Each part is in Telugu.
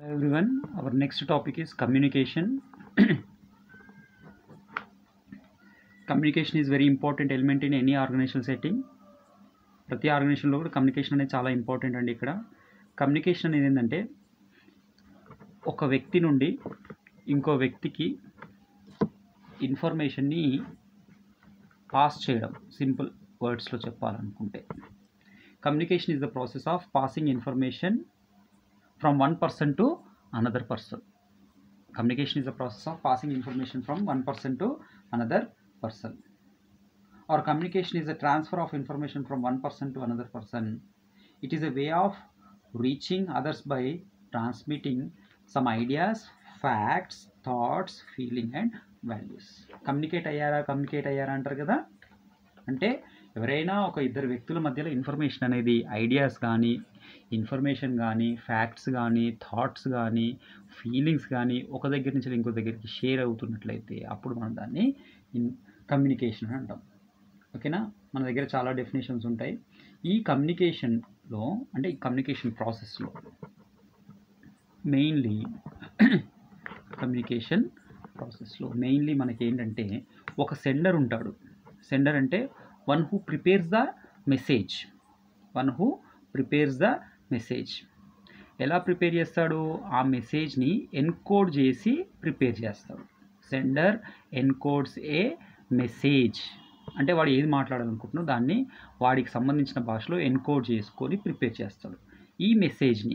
Hello everyone, our next topic is communication. Communication is very important element in any organization setting ప్రతి ఆర్గనైజేషన్లో కూడా కమ్యూనికేషన్ అనేది చాలా ఇంపార్టెంట్ అండి ఇక్కడ కమ్యూనికేషన్ అనేది ఏంటంటే ఒక వ్యక్తి నుండి ఇంకో వ్యక్తికి ఇన్ఫర్మేషన్ని పాస్ చేయడం సింపుల్ వర్డ్స్లో చెప్పాలనుకుంటే communication is the process of passing information from one person to another person. Communication is the process of passing information from one person to another person. Or communication is a transfer of information from one person to another person. It is a way of reaching others by transmitting some ideas, facts, thoughts, feeling and values. Communicate అయ్యారా కమ్యూనికేట్ అయ్యారా అంటారు కదా అంటే ఎవరైనా ఒక ఇద్దరు వ్యక్తుల మధ్యలో ఇన్ఫర్మేషన్ అనేది ఐడియాస్ కానీ ఇన్ఫర్మేషన్ కానీ ఫ్యాక్ట్స్ కానీ థాట్స్ కానీ ఫీలింగ్స్ కానీ ఒక దగ్గర నుంచి ఇంకో దగ్గరికి షేర్ అవుతున్నట్లయితే అప్పుడు మనం దాన్ని ఇన్ కమ్యూనికేషన్ అని అంటాం ఓకేనా మన దగ్గర చాలా డెఫినేషన్స్ ఉంటాయి ఈ కమ్యూనికేషన్లో అంటే ఈ కమ్యూనికేషన్ ప్రాసెస్లో మెయిన్లీ కమ్యూనికేషన్ ప్రాసెస్లో మెయిన్లీ మనకి ఏంటంటే ఒక సెండర్ ఉంటాడు సెండర్ అంటే one who prepares the message one who prepares the message ఎలా ప్రిపేర్ చేస్తాడు ఆ మెసేజ్ని ఎన్కోడ్ చేసి ప్రిపేర్ చేస్తాడు సెండర్ ఎన్కోడ్స్ ఏ మెసేజ్ అంటే వాడు ఏది మాట్లాడాలనుకుంటున్నాడో దాన్ని వాడికి సంబంధించిన భాషలో ఎన్కోడ్ చేసుకొని ప్రిపేర్ చేస్తాడు ఈ మెసేజ్ని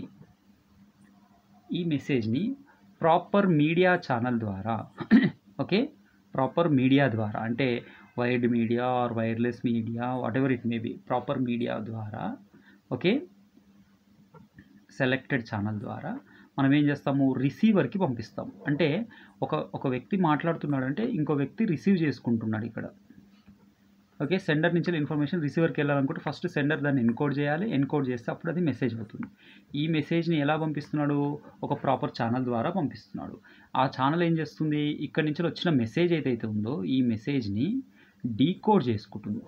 ఈ మెసేజ్ని ప్రాపర్ మీడియా ఛానల్ ద్వారా ఓకే ప్రాపర్ మీడియా ద్వారా అంటే wired media or wireless media whatever it may be proper media ద్వారా ఓకే సెలెక్టెడ్ ఛానల్ ద్వారా మనం ఏం చేస్తాము రిసీవర్కి పంపిస్తాం అంటే ఒక ఒక వ్యక్తి మాట్లాడుతున్నాడు అంటే ఇంకో వ్యక్తి రిసీవ్ చేసుకుంటున్నాడు ఇక్కడ ఓకే సెండర్ నుంచి ఇన్ఫర్మేషన్ రిసీవర్కి వెళ్ళాలనుకుంటే ఫస్ట్ సెండర్ దాన్ని ఎన్కోడ్ చేయాలి ఎన్కోడ్ చేస్తే అప్పుడు అది మెసేజ్ అవుతుంది ఈ మెసేజ్ని ఎలా పంపిస్తున్నాడు ఒక ప్రాపర్ ఛానల్ ద్వారా పంపిస్తున్నాడు ఆ ఛానల్ ఏం చేస్తుంది ఇక్కడి నుంచి వచ్చిన మెసేజ్ ఏదైతే ఉందో ఈ మెసేజ్ని డీకోడ్ చేసుకుంటుంది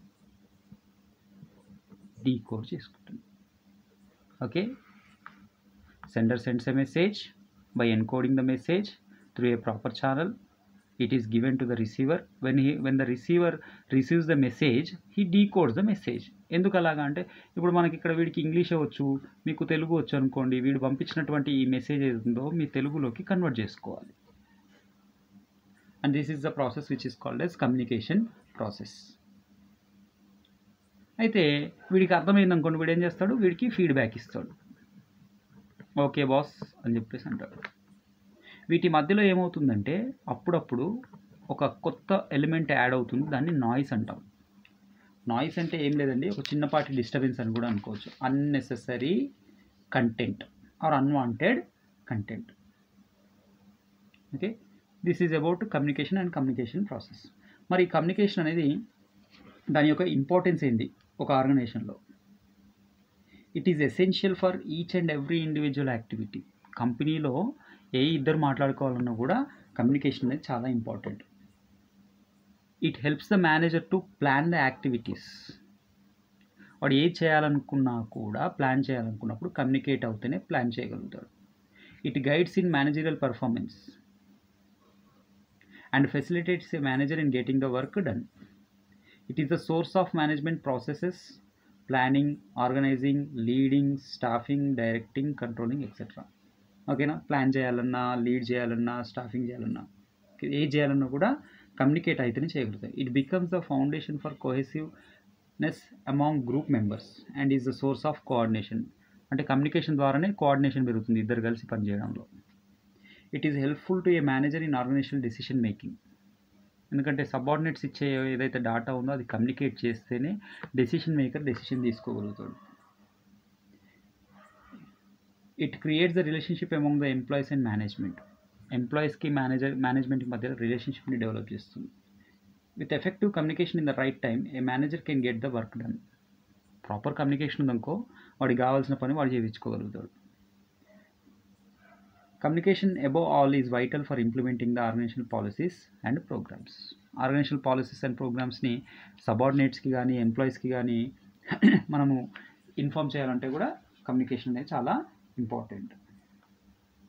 డీకోడ్ చేసుకుంటుంది okay sender sends a message by encoding the message through a proper channel it is given to the receiver when he when the receiver receives the message he decodes the message ఎందుకు అలాగా అంటే ఇప్పుడు మనకి ఇక్కడ వీడికి ఇంగ్లీషే వచ్చు మీకు తెలుగు వచ్చు అనుకోండి వీడు పంపించినటువంటి ఈ మెసేజ్ ఏదో మీ తెలుగులోకి కన్వర్ట్ చేసుకోవాలి and this is the process which is called as communication process అయితే వీడికి అర్థమైంది అనుకోండి వీడు ఏం చేస్తాడు వీడికి ఫీడ్బ్యాక్ ఇస్తాడు ఓకే బాస్ అని చెప్పేసి అంటాడు వీటి మధ్యలో ఏమవుతుందంటే అప్పుడప్పుడు ఒక కొత్త ఎలిమెంట్ యాడ్ అవుతుంది దాన్ని నాయిస్ అంటాం నాయిస్ అంటే ఏం లేదండి ఒక చిన్నపాటి డిస్టర్బెన్స్ అని కూడా అనుకోవచ్చు unnecessary content or unwanted content okay this is about communication and communication process మరి కమ్యూనికేషన్ అనేది దాని యొక్క ఇంపార్టెన్స్ ఏంది ఒక ఆర్గనైజేషన్లో it is essential for each and every individual activity కంపెనీలో ఏ ఇద్దరు మాట్లాడుకోవాలన్నా కూడా కమ్యూనికేషన్ అనేది చాలా important it helps the manager to plan the activities వాడు ఏది చేయాలనుకున్నా కూడా ప్లాన్ చేయాలనుకున్నప్పుడు కమ్యూనికేట్ అవుతేనే ప్లాన్ చేయగలుగుతాడు it guides in managerial performance and facilitates A manager in getting the work done it is the source of management processes planning organizing leading staffing directing controlling etcetera ఓకేనా ప్లాన్ చేయాలన్నా లీడ్ చేయాలన్నా స్టాఫింగ్ చేయాలన్నా ఏ చేయాలన్నా కూడా కమ్యూనికేట్ అయితేనే చేయగలుగుతాయి it becomes the foundation for cohesiveness among group members and is the source of coordination అంటే కమ్యూనికేషన్ ద్వారానే కోఆర్డినేషన్ పెరుగుతుంది ఇద్దరు కలిసి పనిచేయడంలో it is helpful to a manager in organizational decision making ఎందుకంటే సబార్డినేట్స్ ఇచ్చే ఏదైతే డాటా ఉందో అది కమ్యూనికేట్ చేస్తేనే డెసిషన్ మేకర్ డెసిషన్ తీసుకోగలుగుతాడు it creates the relationship among the employees and management ఎంప్లాయీస్కి మేనేజర్ మేనేజ్మెంట్కి మధ్య రిలేషన్షిప్ని డెవలప్ చేస్తుంది with effective communication in the right time a manager can get the work done proper communication ఉందనుకో వాడికి కావాల్సిన పని వాడు చేయించుకోగలుగుతాడు communication above all is vital for implementing the organizational policies and programmes organizational policies and ప్రోగ్రామ్స్ని సబార్డినేట్స్కి కానీ ఎంప్లాయీస్కి కానీ మనము ఇన్ఫామ్ చేయాలంటే కూడా కమ్యూనికేషన్ అనేది చాలా important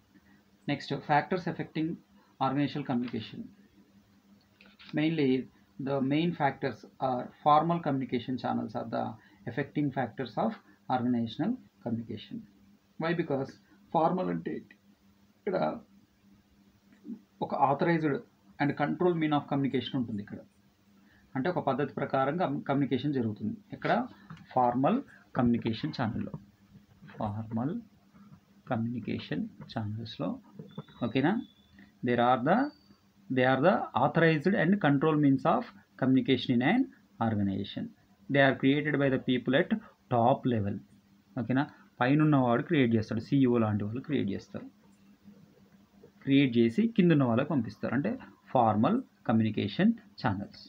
next factors affecting organizational communication mainly the main factors are formal communication channels are the affecting factors of organizational communication why because formal అంటే ఇక్కడ ఒక authorized and control mean of communication ఉంటుంది ఇక్కడ అంటే ఒక పద్ధతి ప్రకారం కమ్యూనికేషన్ జరుగుతుంది ఇక్కడ ఫార్మల్ కమ్యూనికేషన్ ఛానల్లో ఫార్మల్ కమ్యూనికేషన్ ఛానల్స్లో ఓకేనా there are the they are the authorized and control means of communication in an organization they are created by the people at top level ఓకేనా పైన ఉన్నవాడు క్రియేట్ చేస్తాడు సీఈఓ లాంటి వాళ్ళు క్రియేట్ చేస్తారు క్రియేట్ చేసి కింద ఉన్న వాళ్ళకి పంపిస్తారు అంటే ఫార్మల్ కమ్యూనికేషన్ ఛానల్స్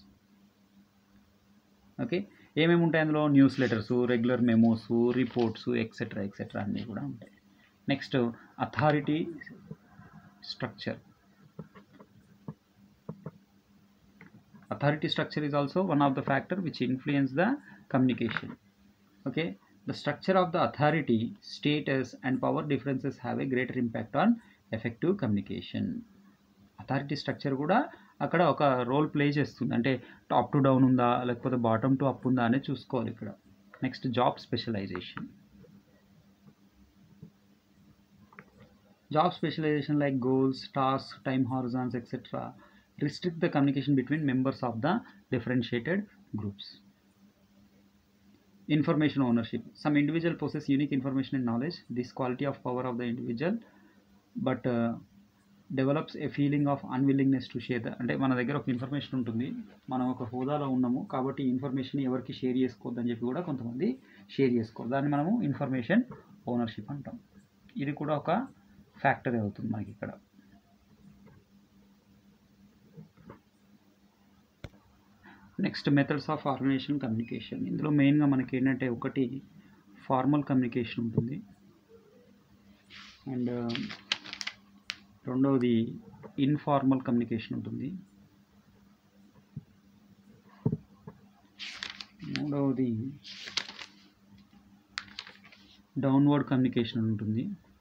ఓకే ఏమేమి ఉంటాయి అందులో newsletters regular memos reports etcetera etcetera అన్నీ కూడా ఉంటాయి next authority structure authority structure is also one of the factor which influence the communication okay the structure of the authority status and power differences have a greater impact on effective communication authority structure కూడా అక్కడ ఒక రోల్ ప్లే చేస్తుంది అంటే టాప్ టు డౌన్ ఉందా లేకపోతే బాటమ్ టు అప్ ఉందా అనేది చూసుకోవాలి ఇక్కడ next job specialization job specialization like goals task time horizons etcetera restrict the communication between members of the differentiated groups. Information ownership. Some individual possess unique information and knowledge. This quality of power of the individual, but uh, develops a feeling of unwillingness to share the అంటే మన దగ్గర ఒక ఇన్ఫర్మేషన్ ఉంటుంది మనం ఒక హోదాలో ఉన్నాము కాబట్టి ఈ ఇన్ఫర్మేషన్ ఎవరికి షేర్ చేసుకోవద్దు అని చెప్పి కూడా కొంతమంది షేర్ చేసుకోరు దాన్ని మనము ఇన్ఫర్మేషన్ ఓనర్షిప్ అంటాం ఇది కూడా ఒక ఫ్యాక్టరీ అవుతుంది మనకి ఇక్కడ next methods of organization communication ఇందులో మెయిన్గా మనకి ఏంటంటే ఒకటి ఫార్మల్ కమ్యూనికేషన్ ఉంటుంది అండ్ రెండవది ఇన్ఫార్మల్ కమ్యూనికేషన్ ఉంటుంది మూడవది డౌన్వర్డ్ కమ్యూనికేషన్ ఉంటుంది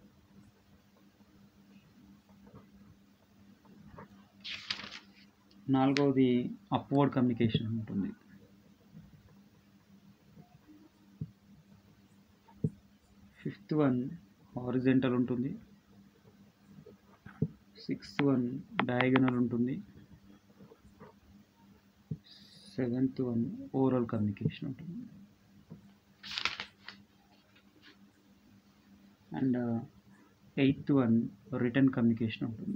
నాలుగవది అప్వర్డ్ కమ్యూనికేషన్ ఉంటుంది ఫిఫ్త్ వన్ హారిజెంటల్ ఉంటుంది సిక్స్త్ వన్ డయాగనల్ ఉంటుంది సెవెంత్ వన్ ఓరల్ కమ్యూనికేషన్ ఉంటుంది and eighth one written communication ఉంటుంది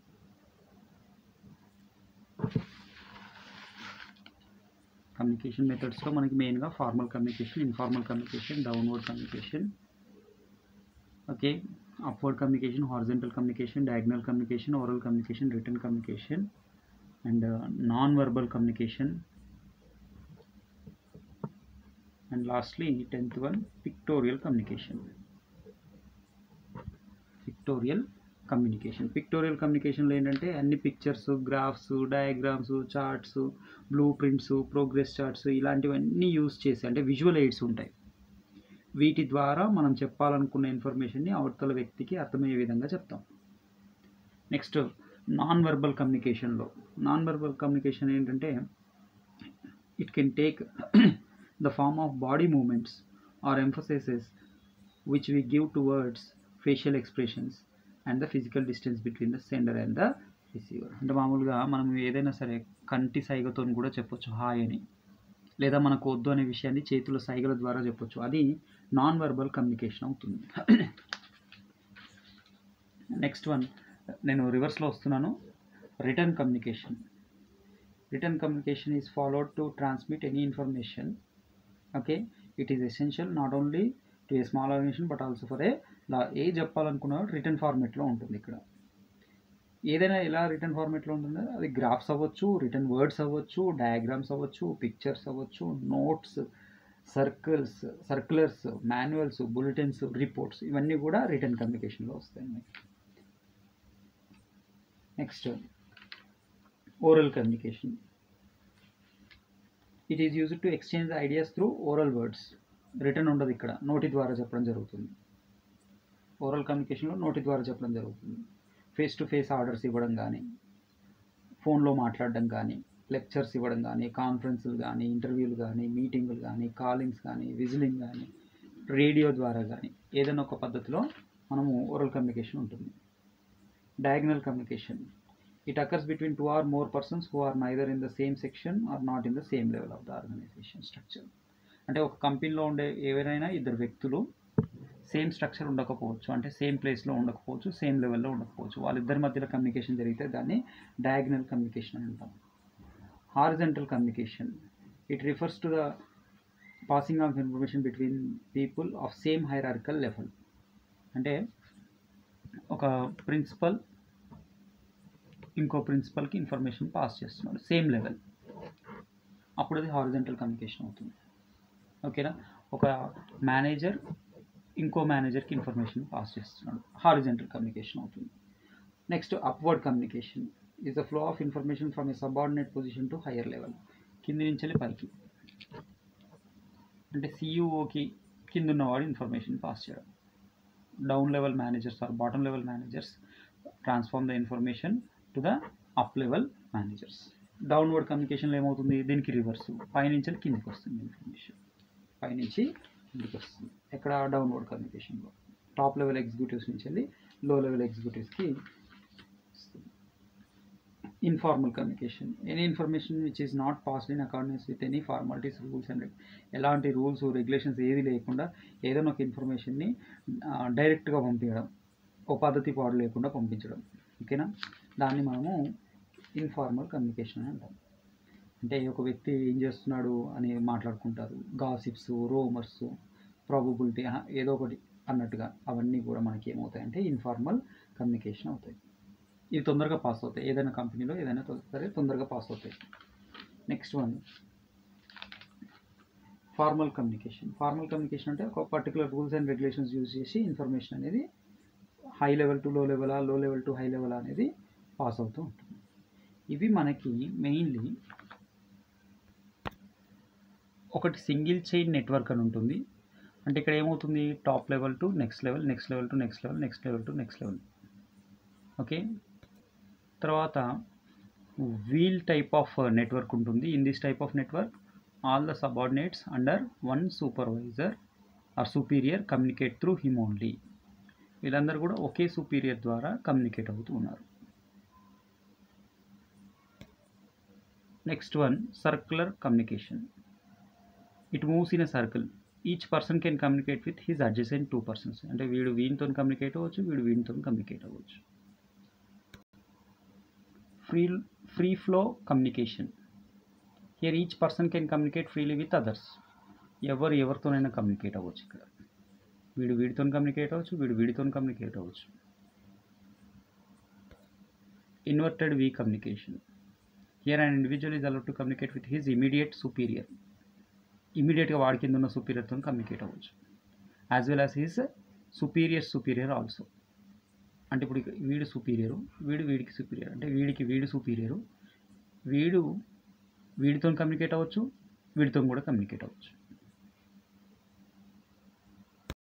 కమ్యూనికేషన్ మెథడ్స్లో మనకి మెయిన్గా formal communication informal communication downward communication okay upward communication horizontal communication diagonal communication oral communication written communication and non verbal communication and lastly tenth one pictorial communication pictorial communication pictorial కమ్యూనికేషన్లో ఏంటంటే అన్ని pictures graphs diagrams charts blueprints progress charts ఇలాంటివన్నీ యూస్ చేసి అంటే విజువల్ ఎయిడ్స్ ఉంటాయి వీటి ద్వారా మనం చెప్పాలనుకున్న ఇన్ఫర్మేషన్ని అవతల వ్యక్తికి అర్థమయ్యే విధంగా చెప్తాం నెక్స్ట్ నాన్ వెర్బల్ కమ్యూనికేషన్లో నాన్ వెర్బల్ కమ్యూనికేషన్ ఏంటంటే it can take the form of body movements or emphasises which we give towards facial expressions and the physical distance between the sender and the receiver అంటే మామూలుగా మనం ఏదైనా సరే కంటి సైగతో కూడా చెప్పొచ్చు హాయ్ అని లేదా మనకు వద్దు అనే విషయాన్ని చేతుల సైగల ద్వారా చెప్పొచ్చు అది నాన్ వెర్బల్ కమ్యూనికేషన్ అవుతుంది నెక్స్ట్ వన్ నేను రివర్స్లో వస్తున్నాను written communication written communication is followed to transmit any information okay it is essential not only to a small organization but also for a లా ఏ చెప్పాలనుకున్నా రిటర్న్ ఫార్మేట్లో ఉంటుంది ఇక్కడ ఏదైనా ఎలా రిటర్న్ ఫార్మేట్లో ఉంటుందో అది గ్రాఫ్స్ అవ్వచ్చు రిటర్న్ వర్డ్స్ అవ్వచ్చు డయాగ్రామ్స్ అవ్వచ్చు పిక్చర్స్ అవ్వచ్చు notes circles circulars manuals bulletins reports ఇవన్నీ కూడా రిటర్న్ కమ్యూనికేషన్లో వస్తాయి next oral communication it is used to exchange ideas through oral words written ఉండదు ఇక్కడ నోటి ద్వారా చెప్పడం జరుగుతుంది ఓరల్ కమ్యూనికేషన్లో నోటి ద్వారా చెప్పడం జరుగుతుంది ఫేస్ టు ఫేస్ ఆర్డర్స్ ఇవ్వడం కానీ ఫోన్లో మాట్లాడడం కానీ లెక్చర్స్ ఇవ్వడం కానీ కాన్ఫరెన్సులు కానీ ఇంటర్వ్యూలు కానీ మీటింగులు కానీ కాలింగ్స్ కానీ విజిలింగ్ కానీ రేడియో ద్వారా కానీ ఏదైనా ఒక పద్ధతిలో మనము ఓరల్ కమ్యూనికేషన్ ఉంటుంది diagonal communication it occurs between two or more persons who are neither in the same section or not in the same level of the organization structure అంటే ఒక కంపెనీలో ఉండే ఎవరైనా ఇద్దరు వ్యక్తులు సేమ్ స్ట్రక్చర్ ఉండకపోవచ్చు అంటే సేమ్ ప్లేస్లో ఉండకపోవచ్చు సేమ్ లెవెల్లో ఉండకపోవచ్చు వాళ్ళిద్దరి మధ్యలో కమ్యూనికేషన్ జరిగితే దాన్ని డయాగ్నల్ కమ్యూనికేషన్ అని అంటాం horizontal communication it refers to the passing of information between people of same hierarchical level అంటే ఒక ప్రిన్సిపల్ ఇంకో ప్రిన్సిపల్కి ఇన్ఫర్మేషన్ పాస్ చేస్తున్నాడు సేమ్ లెవెల్ అప్పుడు అది హారిజెంటల్ కమ్యూనికేషన్ అవుతుంది ఓకేనా ఒక మేనేజర్ ఇంకో మేనేజర్కి ఇన్ఫర్మేషన్ పాస్ చేస్తున్నాడు హారిజెంటల్ కమ్యూనికేషన్ అవుతుంది next upward communication is the flow of information from a subordinate position to higher level కింది నుంచి వెళ్ళి పైకి అంటే సిఇఓకి కింద ఉన్నవాడు ఇన్ఫర్మేషన్ పాస్ చేయడం down level managers or bottom level managers transform the information to the up level managers downward కమ్యూనికేషన్లో ఏమవుతుంది దీనికి రివర్స్ పైనుంచి కిందికి వస్తుంది ఇన్ఫర్మేషన్ పైనుంచి కిందికి వస్తుంది ఎక్కడ డౌన్వర్డ్ కమ్యూనికేషన్లో టాప్ లెవెల్ ఎగ్జిక్యూటివ్స్ నుంచి వెళ్ళి లో లెవెల్ ఎగ్జిక్యూటివ్స్కి informal communication any information which is not passed in accordance with any formalities rules and ఎలాంటి రూల్స్ రెగ్యులేషన్స్ ఏది లేకుండా ఏదైనా ఒక ఇన్ఫర్మేషన్ని డైరెక్ట్గా పంపించడం ఓ పద్ధతి పాడు లేకుండా పంపించడం ఓకేనా దాన్ని మనము ఇన్ఫార్మల్ కమ్యూనికేషన్ అని అంటాం అంటే ఒక వ్యక్తి ఏం చేస్తున్నాడు అని మాట్లాడుకుంటారు గాసిప్స్ రోమర్స్ ప్రాబబిలిటీ ఏదో ఒకటి అన్నట్టుగా అవన్నీ కూడా మనకి ఏమవుతాయంటే ఇన్ఫార్మల్ కమ్యూనికేషన్ అవుతాయి ఇవి తొందరగా పాస్ అవుతాయి ఏదైనా కంపెనీలో ఏదైనా తొ- సరే తొందరగా పాస్ అవుతాయి next one formal communication formal communication అంటే ఒక particular rules and regulations use చేసి ఇన్ఫర్మేషన్ అనేది high level to low level low level to high level అనేది పాస్ అవుతూ ఉంటుంది ఇవి మనకి మెయిన్లీ ఒకటి సింగిల్ చైన్ నెట్వర్క్ అని ఉంటుంది అంటే ఇక్కడ ఏమవుతుంది top level to next level next level to next level next level to next level okay తర్వాత వీల్ టైప్ ఆఫ్ నెట్వర్క్ ఉంటుంది in this type of network all the subordinates under one supervisor or superior communicate through him only వీళ్ళందరూ కూడా ఒకే సుపీరియర్ ద్వారా కమ్యూనికేట్ అవుతూ ఉన్నారు next one circular communication it moves in a circle each person can communicate with his adjacent two persons అంటే వీడు వీనితో కమ్యూనికేట్ అవ్వచ్చు వీడు వీనితో కమ్యూనికేట్ అవ్వచ్చు free free flow communication here each person can communicate freely with others ఎవరు ఎవరితోనైనా కమ్యూనికేట్ అవ్వచ్చు ఇక్కడ వీడు వీడితో కమ్యూనికేట్ అవ్వచ్చు వీడు వీడితో కమ్యూనికేట్ అవ్వచ్చు inverted V communication here and individual is allowed to communicate with his immediate superior ఇమీడియట్గా వాడి కింద ఉన్న సుపీరియర్తో కమ్యూనికేట్ అవ్వచ్చు as well as his superior superior also అంటే ఇప్పుడు ఇక వీడు సుపీరియరు వీడు వీడికి సుపీరియర్ అంటే వీడికి వీడు సుపీరియరు వీడు వీడితో కమ్యూనికేట్ అవ్వచ్చు వీడితో కూడా కమ్యూనికేట్ అవ్వచ్చు